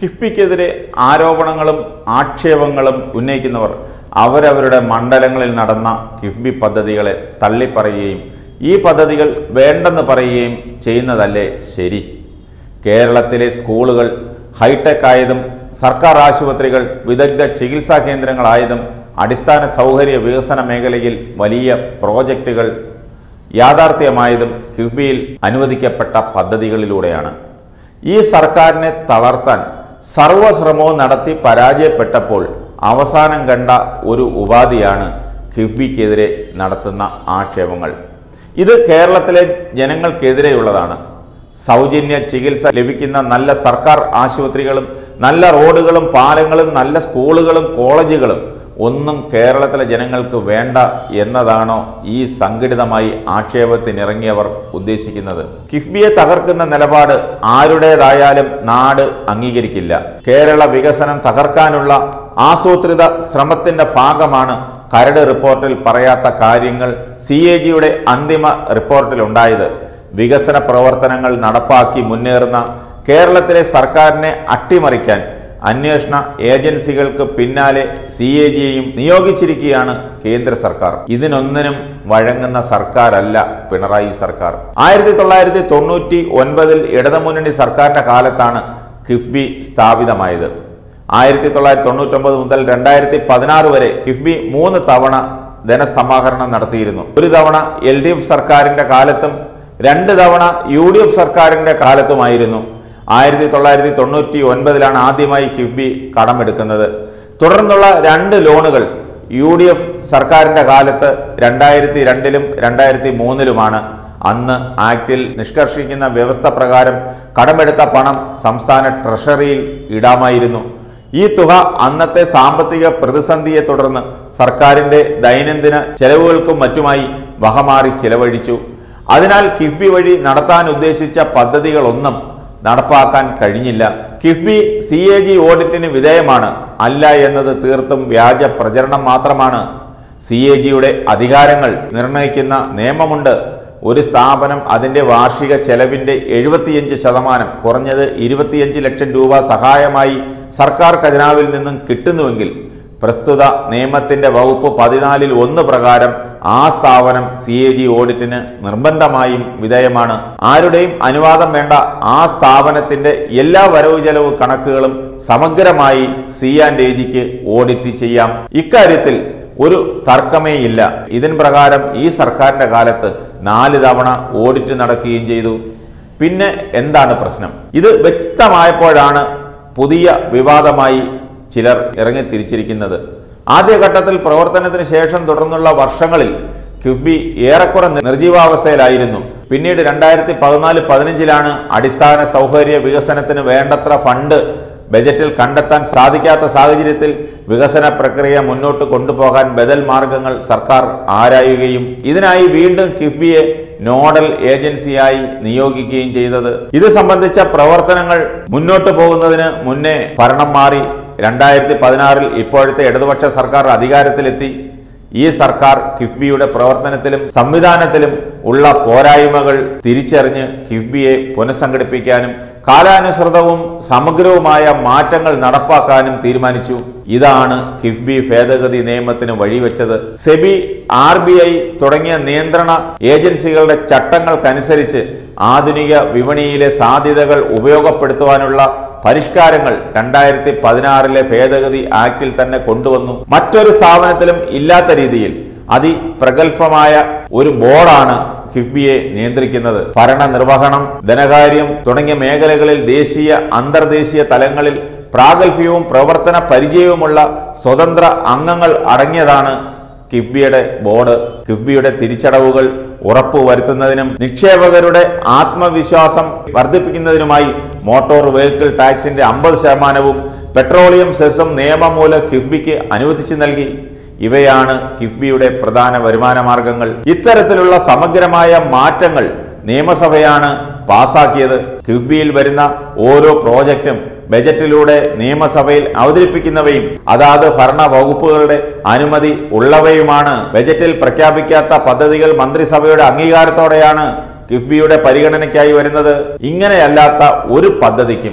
കിഫ്ബിക്കെതിരെ ആരോപണങ്ങളും ആക്ഷേപങ്ങളും ഉന്നയിക്കുന്നവർ അവരവരുടെ മണ്ഡലങ്ങളിൽ നടന്ന കിഫ്ബി പദ്ധതികളെ തള്ളിപ്പറയുകയും ഈ പദ്ധതികൾ വേണ്ടെന്ന് പറയുകയും ചെയ്യുന്നതല്ലേ ശരി കേരളത്തിലെ സ്കൂളുകൾ ഹൈടെക് ആയതും സർക്കാർ ആശുപത്രികൾ വിദഗ്ധ ചികിത്സാ കേന്ദ്രങ്ങളായതും അടിസ്ഥാന സൗകര്യ വികസന മേഖലയിൽ വലിയ പ്രോജക്റ്റുകൾ യാഥാർത്ഥ്യമായതും കിഫ്ബിയിൽ അനുവദിക്കപ്പെട്ട പദ്ധതികളിലൂടെയാണ് ഈ സർക്കാരിനെ തളർത്താൻ സർവശ്രമവും നടത്തി പരാജയപ്പെട്ടപ്പോൾ അവസാനം കണ്ട ഒരു ഉപാധിയാണ് കിഫ്ബിക്കെതിരെ നടത്തുന്ന ആക്ഷേപങ്ങൾ ഇത് കേരളത്തിലെ ജനങ്ങൾക്കെതിരെയുള്ളതാണ് സൗജന്യ ചികിത്സ ലഭിക്കുന്ന നല്ല സർക്കാർ ആശുപത്രികളും നല്ല റോഡുകളും പാലങ്ങളും നല്ല സ്കൂളുകളും കോളേജുകളും ഒന്നും കേരളത്തിലെ ജനങ്ങൾക്ക് വേണ്ട എന്നതാണോ ഈ സംഘടിതമായി ആക്ഷേപത്തിനിറങ്ങിയവർ ഉദ്ദേശിക്കുന്നത് കിഫ്ബിയെ തകർക്കുന്ന നിലപാട് ആരുടേതായാലും നാട് അംഗീകരിക്കില്ല കേരള വികസനം തകർക്കാനുള്ള ആസൂത്രിത ശ്രമത്തിന്റെ ഭാഗമാണ് കരട് റിപ്പോർട്ടിൽ പറയാത്ത കാര്യങ്ങൾ സി എ ജിയുടെ അന്തിമ റിപ്പോർട്ടിലുണ്ടായത് വികസന പ്രവർത്തനങ്ങൾ നടപ്പാക്കി മുന്നേറുന്ന കേരളത്തിലെ സർക്കാരിനെ അട്ടിമറിക്കാൻ അന്വേഷണ ഏജൻസികൾക്ക് പിന്നാലെ സി എ ജിയെയും നിയോഗിച്ചിരിക്കുകയാണ് കേന്ദ്ര സർക്കാർ ഇതിനൊന്നിനും വഴങ്ങുന്ന സർക്കാരല്ല പിണറായി സർക്കാർ ആയിരത്തി തൊള്ളായിരത്തി തൊണ്ണൂറ്റി ഒൻപതിൽ ഇടതുമുന്നണി സർക്കാരിന്റെ കാലത്താണ് കിഫ്ബി സ്ഥാപിതമായത് ആയിരത്തി തൊള്ളായിരത്തി തൊണ്ണൂറ്റൊമ്പത് മുതൽ രണ്ടായിരത്തി പതിനാറ് വരെ കിഫ്ബി മൂന്ന് തവണ ധനസമാഹരണം നടത്തിയിരുന്നു ഒരു തവണ എൽ ഡി എഫ് സർക്കാരിന്റെ കാലത്തും രണ്ട് തവണ യു ഡി എഫ് സർക്കാരിന്റെ കാലത്തുമായിരുന്നു ആയിരത്തി തൊള്ളായിരത്തി തൊണ്ണൂറ്റി ഒൻപതിലാണ് ആദ്യമായി കിഫ്ബി കടമെടുക്കുന്നത് തുടർന്നുള്ള രണ്ട് ലോണുകൾ യു ഡി എഫ് സർക്കാരിന്റെ കാലത്ത് രണ്ടായിരത്തി രണ്ടിലും രണ്ടായിരത്തി മൂന്നിലുമാണ് അന്ന് ആക്ടിൽ നിഷ്കർഷിക്കുന്ന വ്യവസ്ഥ പ്രകാരം കടമെടുത്ത പണം സംസ്ഥാന ട്രഷറിയിൽ ഇടാമായിരുന്നു ഈ തുക അന്നത്തെ സാമ്പത്തിക പ്രതിസന്ധിയെ തുടർന്ന് സർക്കാരിന്റെ ദൈനംദിന ചെലവുകൾക്കും മറ്റുമായി വകമാറി ചിലവഴിച്ചു അതിനാൽ കിഫ്ബി വഴി നടത്താൻ ഉദ്ദേശിച്ച പദ്ധതികളൊന്നും നടപ്പാക്കാൻ കഴിഞ്ഞില്ല കിഫ്ബി സി എ ജി ഓഡിറ്റിന് വിധേയമാണ് അല്ല എന്നത് തീർത്തും വ്യാജ പ്രചരണം മാത്രമാണ് സി എ ജിയുടെ അധികാരങ്ങൾ നിർണ്ണയിക്കുന്ന നിയമമുണ്ട് ഒരു സ്ഥാപനം അതിൻ്റെ വാർഷിക ചെലവിൻ്റെ എഴുപത്തിയഞ്ച് ശതമാനം കുറഞ്ഞത് ഇരുപത്തിയഞ്ച് ലക്ഷം രൂപ സഹായമായി സർക്കാർ ഖജനാവിൽ നിന്നും കിട്ടുന്നുവെങ്കിൽ പ്രസ്തുത നിയമത്തിന്റെ വകുപ്പ് പതിനാലിൽ ഒന്ന് പ്രകാരം ആ സ്ഥാപനം സി എ ജി ഓഡിറ്റിന് നിർബന്ധമായും വിധേയമാണ് ആരുടെയും അനുവാദം വേണ്ട ആ സ്ഥാപനത്തിന്റെ എല്ലാ വരവ് ചെലവ് കണക്കുകളും സമഗ്രമായി സി ആൻഡ് എ ജിക്ക് ഓഡിറ്റ് ചെയ്യാം ഇക്കാര്യത്തിൽ ഒരു തർക്കമേ ഇല്ല ഇതിൻ പ്രകാരം ഈ സർക്കാരിന്റെ കാലത്ത് നാല് തവണ ഓഡിറ്റ് നടക്കുകയും ചെയ്തു പിന്നെ എന്താണ് പ്രശ്നം ഇത് വ്യക്തമായപ്പോഴാണ് പുതിയ വിവാദമായി ചിലർ ഇറങ്ങി തിരിച്ചിരിക്കുന്നത് ആദ്യഘട്ടത്തിൽ പ്രവർത്തനത്തിന് ശേഷം തുടർന്നുള്ള വർഷങ്ങളിൽ കിഫ്ബി ഏറെക്കുറെ നിർജീവാവസ്ഥയിലായിരുന്നു പിന്നീട് രണ്ടായിരത്തി പതിനാല് പതിനഞ്ചിലാണ് അടിസ്ഥാന സൗകര്യ വികസനത്തിന് വേണ്ടത്ര ഫണ്ട് ബജറ്റിൽ കണ്ടെത്താൻ സാധിക്കാത്ത സാഹചര്യത്തിൽ വികസന പ്രക്രിയ മുന്നോട്ട് കൊണ്ടുപോകാൻ ബദൽ മാർഗങ്ങൾ സർക്കാർ ആരായുകയും ഇതിനായി വീണ്ടും കിഫ്ബിയെ നോഡൽ ഏജൻസിയായി നിയോഗിക്കുകയും ചെയ്തത് ഇത് സംബന്ധിച്ച പ്രവർത്തനങ്ങൾ മുന്നോട്ട് പോകുന്നതിന് മുന്നേ ഭരണം മാറി രണ്ടായിരത്തി പതിനാറിൽ ഇപ്പോഴത്തെ ഇടതുപക്ഷ സർക്കാർ അധികാരത്തിലെത്തി ഈ സർക്കാർ കിഫ്ബിയുടെ പ്രവർത്തനത്തിലും സംവിധാനത്തിലും ഉള്ള പോരായ്മകൾ തിരിച്ചറിഞ്ഞ് കിഫ്ബിയെ പുനഃസംഘടിപ്പിക്കാനും കാലാനുസൃതവും സമഗ്രവുമായ മാറ്റങ്ങൾ നടപ്പാക്കാനും തീരുമാനിച്ചു ഇതാണ് കിഫ്ബി ഭേദഗതി നിയമത്തിന് വഴിവെച്ചത് സെബി ആർ ബി ഐ തുടങ്ങിയ നിയന്ത്രണ ഏജൻസികളുടെ ചട്ടങ്ങൾക്കനുസരിച്ച് ആധുനിക വിപണിയിലെ സാധ്യതകൾ ഉപയോഗപ്പെടുത്തുവാനുള്ള പരിഷ്കാരങ്ങൾ രണ്ടായിരത്തി പതിനാറിലെ ഭേദഗതി ആക്ടിൽ തന്നെ കൊണ്ടുവന്നു മറ്റൊരു സ്ഥാപനത്തിലും ഇല്ലാത്ത രീതിയിൽ അതിപ്രഗത്ഭമായ ഒരു ബോർഡാണ് കിഫ്ബിയെ നിയന്ത്രിക്കുന്നത് ഭരണനിർവഹണം ധനകാര്യം തുടങ്ങിയ മേഖലകളിൽ ദേശീയ അന്തർദേശീയ തലങ്ങളിൽ പ്രാഗൽഭ്യവും പ്രവർത്തന പരിചയവുമുള്ള സ്വതന്ത്ര അംഗങ്ങൾ അടങ്ങിയതാണ് കിഫ്ബിയുടെ ബോർഡ് കിഫ്ബിയുടെ തിരിച്ചടവുകൾ ഉറപ്പുവരുത്തുന്നതിനും നിക്ഷേപകരുടെ ആത്മവിശ്വാസം വർദ്ധിപ്പിക്കുന്നതിനുമായി മോട്ടോർ വെഹിക്കിൾ ടാക്സിന്റെ അമ്പത് ശതമാനവും പെട്രോളിയം സെസ്സും നിയമം മൂലം കിഫ്ബിക്ക് അനുവദിച്ചു നൽകി ഇവയാണ് കിഫ്ബിയുടെ പ്രധാന വരുമാന മാർഗങ്ങൾ ഇത്തരത്തിലുള്ള സമഗ്രമായ മാറ്റങ്ങൾ നിയമസഭയാണ് പാസാക്കിയത് കിഫ്ബിയിൽ വരുന്ന ഓരോ പ്രോജക്റ്റും ബജറ്റിലൂടെ നിയമസഭയിൽ അവതരിപ്പിക്കുന്നവയും അതാത് ഭരണ വകുപ്പുകളുടെ അനുമതി ഉള്ളവയുമാണ് ബജറ്റിൽ പ്രഖ്യാപിക്കാത്ത പദ്ധതികൾ മന്ത്രിസഭയുടെ അംഗീകാരത്തോടെയാണ് കിഫ്ബിയുടെ പരിഗണനയ്ക്കായി വരുന്നത് ഇങ്ങനെയല്ലാത്ത ഒരു പദ്ധതിക്കും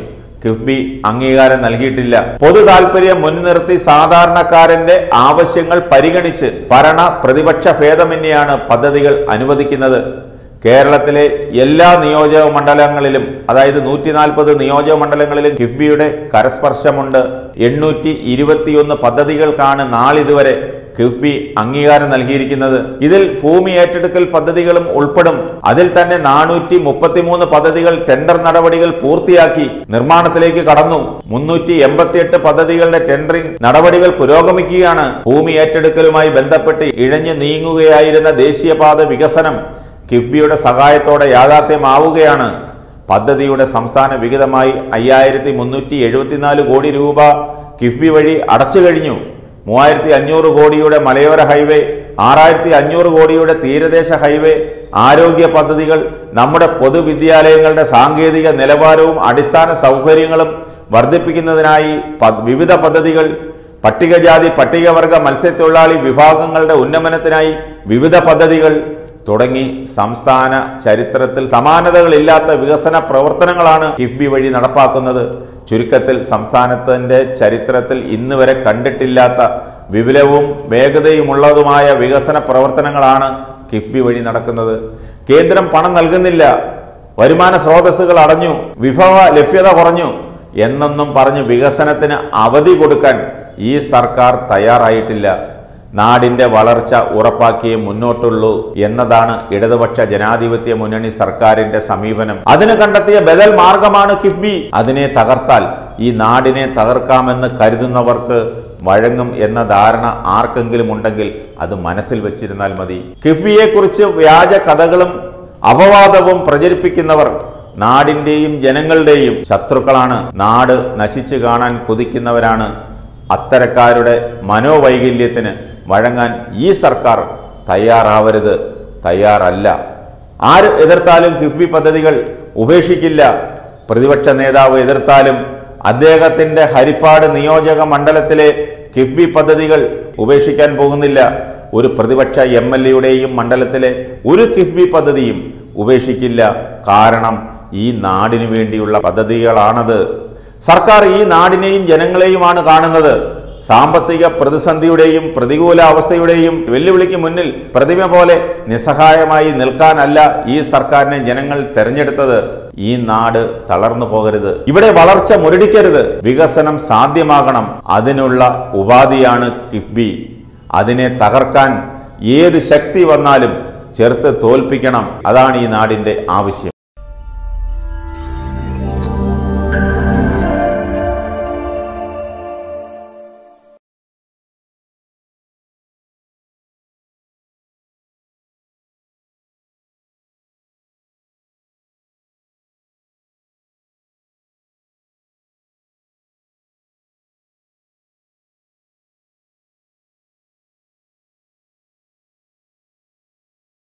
കിഫ്ബി അംഗീകാരം നൽകിയിട്ടില്ല പൊതു താൽപര്യം മുൻനിർത്തി സാധാരണക്കാരന്റെ ആവശ്യങ്ങൾ പരിഗണിച്ച് ഭരണ പ്രതിപക്ഷ ഭേദമന്യെയാണ് പദ്ധതികൾ അനുവദിക്കുന്നത് കേരളത്തിലെ എല്ലാ നിയോജക മണ്ഡലങ്ങളിലും അതായത് നൂറ്റി നാൽപ്പത് നിയോജക മണ്ഡലങ്ങളിലും കിഫ്ബിയുടെ കരസ്പർശമുണ്ട് എണ്ണൂറ്റി ഇരുപത്തിയൊന്ന് പദ്ധതികൾക്കാണ് നാളിതുവരെ കിഫ്ബി അംഗീകാരം നൽകിയിരിക്കുന്നത് ഇതിൽ ഭൂമി ഏറ്റെടുക്കൽ പദ്ധതികളും ഉൾപ്പെടും അതിൽ തന്നെ നാനൂറ്റി മുപ്പത്തിമൂന്ന് പദ്ധതികൾ ടെൻഡർ നടപടികൾ പൂർത്തിയാക്കി നിർമ്മാണത്തിലേക്ക് കടന്നു മുന്നൂറ്റി എൺപത്തിയെട്ട് പദ്ധതികളുടെ ടെൻഡറിംഗ് നടപടികൾ പുരോഗമിക്കുകയാണ് ഭൂമി ഏറ്റെടുക്കലുമായി ബന്ധപ്പെട്ട് ഇഴഞ്ഞു നീങ്ങുകയായിരുന്ന ദേശീയപാത വികസനം കിഫ്ബിയുടെ സഹായത്തോടെ യാഥാർത്ഥ്യമാവുകയാണ് പദ്ധതിയുടെ സംസ്ഥാന വിഹിതമായി അയ്യായിരത്തി മുന്നൂറ്റി എഴുപത്തിനാല് കോടി രൂപ കിഫ്ബി വഴി അടച്ചു കഴിഞ്ഞു മൂവായിരത്തി അഞ്ഞൂറ് കോടിയുടെ മലയോര ഹൈവേ ആറായിരത്തി അഞ്ഞൂറ് കോടിയുടെ തീരദേശ ഹൈവേ ആരോഗ്യ പദ്ധതികൾ നമ്മുടെ പൊതുവിദ്യാലയങ്ങളുടെ സാങ്കേതിക നിലവാരവും അടിസ്ഥാന സൗകര്യങ്ങളും വർദ്ധിപ്പിക്കുന്നതിനായി പ- വിവിധ പദ്ധതികൾ പട്ടികജാതി പട്ടികവർഗ മത്സ്യത്തൊഴിലാളി വിഭാഗങ്ങളുടെ ഉന്നമനത്തിനായി വിവിധ പദ്ധതികൾ തുടങ്ങി സംസ്ഥാന ചരിത്രത്തിൽ സമാനതകളില്ലാത്ത വികസന പ്രവർത്തനങ്ങളാണ് കിഫ്ബി വഴി നടപ്പാക്കുന്നത് ചുരുക്കത്തിൽ സംസ്ഥാനത്തിൻ്റെ ചരിത്രത്തിൽ ഇന്ന് വരെ കണ്ടിട്ടില്ലാത്ത വിപുലവും വേഗതയുമുള്ളതുമായ വികസന പ്രവർത്തനങ്ങളാണ് കിഫ്ബി വഴി നടക്കുന്നത് കേന്ദ്രം പണം നൽകുന്നില്ല വരുമാന സ്രോതസ്സുകൾ അടഞ്ഞു വിഭവ ലഭ്യത കുറഞ്ഞു എന്നൊന്നും പറഞ്ഞ് വികസനത്തിന് അവധി കൊടുക്കാൻ ഈ സർക്കാർ തയ്യാറായിട്ടില്ല നാടിന്റെ വളർച്ച ഉറപ്പാക്കിയേ മുന്നോട്ടുള്ളൂ എന്നതാണ് ഇടതുപക്ഷ ജനാധിപത്യ മുന്നണി സർക്കാരിന്റെ സമീപനം അതിന് കണ്ടെത്തിയ ബദൽ മാർഗമാണ് കിഫ്ബി അതിനെ തകർത്താൽ ഈ നാടിനെ തകർക്കാമെന്ന് കരുതുന്നവർക്ക് വഴങ്ങും എന്ന ധാരണ ആർക്കെങ്കിലും ഉണ്ടെങ്കിൽ അത് മനസ്സിൽ വെച്ചിരുന്നാൽ മതി കിഫ്ബിയെക്കുറിച്ച് വ്യാജ കഥകളും അപവാദവും പ്രചരിപ്പിക്കുന്നവർ നാടിന്റെയും ജനങ്ങളുടെയും ശത്രുക്കളാണ് നാട് നശിച്ചു കാണാൻ കൊതിക്കുന്നവരാണ് അത്തരക്കാരുടെ മനോവൈകല്യത്തിന് വഴങ്ങാൻ ഈ സർക്കാർ തയ്യാറാവരുത് തയ്യാറല്ല ആര് എതിർത്താലും കിഫ്ബി പദ്ധതികൾ ഉപേക്ഷിക്കില്ല പ്രതിപക്ഷ നേതാവ് എതിർത്താലും അദ്ദേഹത്തിന്റെ ഹരിപ്പാട് നിയോജക മണ്ഡലത്തിലെ കിഫ്ബി പദ്ധതികൾ ഉപേക്ഷിക്കാൻ പോകുന്നില്ല ഒരു പ്രതിപക്ഷ എം എൽ എയുടെയും മണ്ഡലത്തിലെ ഒരു കിഫ്ബി പദ്ധതിയും ഉപേക്ഷിക്കില്ല കാരണം ഈ നാടിനു വേണ്ടിയുള്ള പദ്ധതികളാണത് സർക്കാർ ഈ നാടിനെയും ജനങ്ങളെയുമാണ് കാണുന്നത് സാമ്പത്തിക പ്രതിസന്ധിയുടെയും പ്രതികൂല അവസ്ഥയുടെയും വെല്ലുവിളിക്ക് മുന്നിൽ പ്രതിമ പോലെ നിസ്സഹായമായി നിൽക്കാനല്ല ഈ സർക്കാരിനെ ജനങ്ങൾ തെരഞ്ഞെടുത്തത് ഈ നാട് തളർന്നു പോകരുത് ഇവിടെ വളർച്ച മുരടിക്കരുത് വികസനം സാധ്യമാകണം അതിനുള്ള ഉപാധിയാണ് കിഫ്ബി അതിനെ തകർക്കാൻ ഏത് ശക്തി വന്നാലും ചെറുത്ത് തോൽപ്പിക്കണം അതാണ് ഈ നാടിന്റെ ആവശ്യം